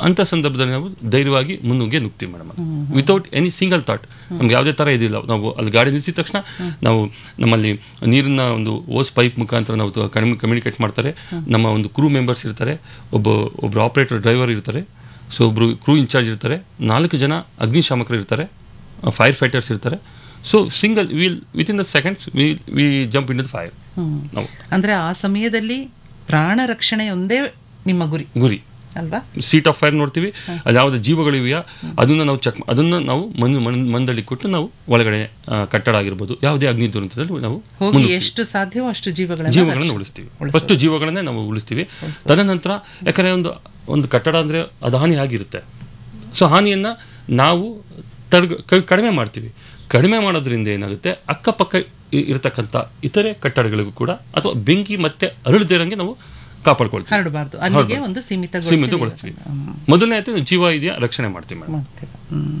ಅಂತ ಸಂದರ್ಭದಲ್ಲಿ ನಾವು ಧೈರ್ಯವಾಗಿ ಮುನ್ನುಗ್ಗಿ ನುಗ್ತೀವಿ madam without any single thought ನಮ್ಗೆ ಯಾವುದೇ ಥರ ಇದಿಲ್ಲ ನಾವು ಅಲ್ಲಿ ಗಾಡಿ ನಿಲ್ಲಿಸಿದ ತಕ್ಷಣ ನಾವು ನಮ್ಮಲ್ಲಿ ನೀರಿನ ಒಂದು ಓಸ್ ಪೈಪ್ ಮುಖಾಂತರ ನಾವು ಕಮ್ಯುನಿಕೇಟ್ ಮಾಡ್ತಾರೆ ನಮ್ಮ ಒಂದು ಕ್ರೂ ಮೆಂಬರ್ಸ್ ಇರ್ತಾರೆ ಒಬ್ಬ ಒಬ್ಬರು ಆಪರೇಟರ್ ಡ್ರೈವರ್ ಇರ್ತಾರೆ ಸೊ ಒಬ್ರು ಕ್ರೂ ಇನ್ಚಾರ್ಜ್ ಇರ್ತಾರೆ ನಾಲ್ಕು ಜನ ಅಗ್ನಿಶಾಮಕರು ಇರ್ತಾರೆ ಫೈರ್ ಫೈಟರ್ಸ್ ಇರ್ತಾರೆ so single will with in the seconds we we jump in the fire hmm. ನಾವು ಅಂದ್ರೆ ಆ ಸಮಯದಲ್ಲಿ ಪ್ರಾಣ ರಕ್ಷಣೆ ಒಂದೇ ನಿಮ್ಮ ಗುರಿ ಗುರಿ ಅಲ್ವಾ ಸೀಟ್ ಆಫ್ ಫೈರ್ ನೋಡ್ತೀವಿ ಅಲ್ಲಿ ಯಾವ್ದು ಜೀವಗಳಿವೆಯಾ ಅದನ್ನ ನಾವು ಚೆಕ್ ಅದನ್ನ ನಾವು ಮನ್ ಮನ್- ಮಂದಳಿ ಕೊಟ್ಟು ನಾವು ಒಳಗಡೆ ಆ, ಕಟ್ಟಡ ಆಗಿರ್ಬೋದು ಯಾವುದೇ ಅಗ್ನಿ ದುರಂತದಲ್ಲಿ ನಾವು ಹೋಗಿ ಮುನ್ನುಗ್ತೀವಿ. ಎಷ್ಟು ಸಾಧ್ಯವೋ ಅಷ್ಟು ಜೀವಗಳನ್ನ ಜೀವಗಳನ್ನು ಉಳಿಸ್ತೀವಿ ಫಸ್ಟ್ ಜೀವಗಳನ್ನೇ ನಾವು ಉಳಿಸ್ತೀವಿ ತದನಂತರ ಯಾಕಂದ್ರೆ ಒಂದು ಒಂದು ಕಟ್ಟಡ ಅಂದ್ರೆ ಅದು ಹಾನಿ ಆಗಿರುತ್ತೆ ಸೊ ಹಾನಿಯನ್ನ ನಾವು ತಡ್ಗ ಕ- ಕಡಿಮೆ ಮಾಡ್ತೀವಿ ಕಡಿಮೆ ಮಾಡೋದ್ರಿಂದ ಏನಾಗುತ್ತೆ ಅಕ್ಕಪಕ್ಕ ಇ- ಇರತಕ್ಕಂಥ ಇತರೆ ಕಟ್ಟಡಗಳಿಗೂ ಕೂಡ ಅಥವಾ ಬೆಂಕಿ ಮತ್ತೆ ಅರಳದಿರಂಗೆ ನಾವು ಕಾಪಾಡ್ಕೊಳ್ತೀವಿ ಹರಡಬಾರ್ದು ಅಲ್ಲಿಗೆ ಒಂದು ಸೀಮಿತಗೊಳಿಸಿ ಸೀಮಿತಗೊಳಿಸ್ತೀವಿ ಮೊದಲನೇ ಆಯ್ತು ಜೀವ ಇದೆಯಾ ರಕ್ಷಣೆ ಮಾಡ್ತೀವಿ ಮೇಡಮ್ ಮಾಡ್ತೀರಾ. ಹ್ಮ್.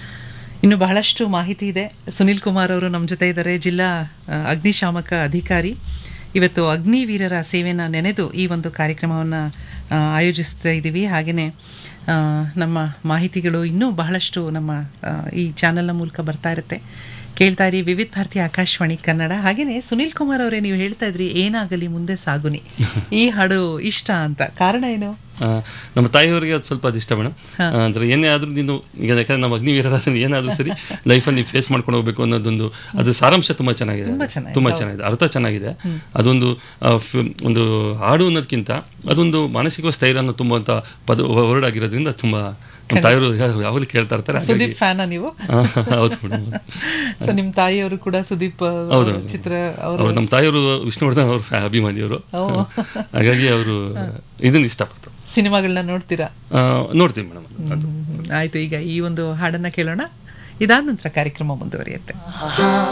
ಇನ್ನು ಬಹಳಷ್ಟು ಮಾಹಿತಿ ಇದೆ ಸುನಿಲ್ ಕುಮಾರ್ ಅವರು ನಮ್ಮ ಜೊತೆ ಇದ್ದಾರೆ ಜಿಲ್ಲಾ ಆ, ಅಗ್ನಿಶಾಮಕ ಅಧಿಕಾರಿ ಇವತ್ತು ಅಗ್ನಿವೀರರ ಸೇವೆನ ನೆನೆದು ಈ ಒಂದು ಕಾರ್ಯಕ್ರಮವನ್ನು ಆಯೋಜಿಸ್ತಾ ಇದ್ದೀವಿ ಹಾಗೆಯೇ ನಮ್ಮ ಮಾಹಿತಿಗಳು ಇನ್ನೂ ಬಹಳಷ್ಟು ನಮ್ಮ ಆ, ಈ ಚಾನೆಲ್ನ ಮೂಲಕ ಬರ್ತಾ ಇರುತ್ತೆ ಕೇಳ್ತಾ ಇರಿ ವಿವಿಧ ಭಾರತಿ ಆಕಾಶವಾಣಿ ಕನ್ನಡ ಹಾಗೇನೆ ಸುನಿಲ್ ಕುಮಾರ್ ಅವರೇ ನೀವು ಹೇಳ್ತಾ ಇದ್ರಿ ಏನಾಗಲಿ ಮುಂದೆ ಸಾಗುನಿ ಈ ಹಾಡು ಇಷ್ಟ ಅಂತ ಕಾರಣ ಏನು ಆ, ನಮ್ಮ ತಾಯಿಯವರಿಗೆ ಅದು ಸ್ವಲ್ಪ ಅದು ಇಷ್ಟ ಮೇಡಮ್ ಅಂದ್ರೆ ಏನೇ ಆದ್ರೂ ನೀನು ಈಗ ಯಾಕಂದ್ರೆ ನಮ್ಮ ಅಗ್ನಿವೀರರ ಏನಾದ್ರೂ ಸರಿ ಲೈಫಲ್ಲಿ ಫೇಸ್ ಮಾಡ್ಕೊಂಡು ಹೋಗ್ಬೇಕು ಅನ್ನೋದೊಂದು ಅದು ಸಾರಾಂಶ ತುಂಬಾ ಚೆನ್ನಾಗಿದೆ ತುಂಬಾ ಚೆನ್ನಾಗಿದೆ. ತುಂಬಾ ಚೆನ್ನಾಗಿದೆ ಅರ್ಥ ಚೆನ್ನಾಗಿದೆ ಅದೊಂದು ಆ, ಫಿ- ಒಂದು ಹಾಡು ಅನ್ನೋದಕ್ಕಿಂತ ಅದೊಂದು ಮಾನಸಿಕ ಸ್ಥೈರ್ಯನ ತುಂಬುವಂತ ಪದ ವರ್ಡ್ ಆಗಿರೋದ್ರಿಂದ ತುಂಬಾ ನಮ್ಮ ತಾಯಿಯವರು ಯಾವಾಗಲೂ ಕೇಳ್ತಾ ಇರ್ತಾರೆ ಹಾಗಾಗಿ ಸುದೀಪ್ ಫ್ಯಾನ ನೀವು ಆ, ಹೌದು ಮೇಡಮ್ ಸೊ ನಿಮ್ ತಾಯಿಯವರು ಕೂಡ ಸುದೀಪ್ ಆ, ಹೌದು. ಚಿತ್ರ ಅವರು ಅವರು ನಮ್ಮ ತಾಯಿಯವರು ವಿಷ್ಣುವರ್ಧನ್ ಅವರು ಅಭಿಮಾನಿಯವರು ಓ. ಹಾಗಾಗಿ ಅವರು ಇದನ್ನ ಇಷ್ಟಪಡ್ತಾರೆ ಸಿನಿಮಾಗಳನ್ನ ನೋಡ್ತೀರಾ ಆ, ನೋಡ್ತೀವಿ ಮೇಡಮ್ ಅದು ಹ್ಮ್. ಆಯ್ತು ಈಗ ಈ ಒಂದು ಹಾಡನ್ನ ಕೇಳೋಣ ಇದಾದ ನಂತರ ಕಾರ್ಯಕ್ರಮ ಮುಂದುವರಿಯುತ್ತೆ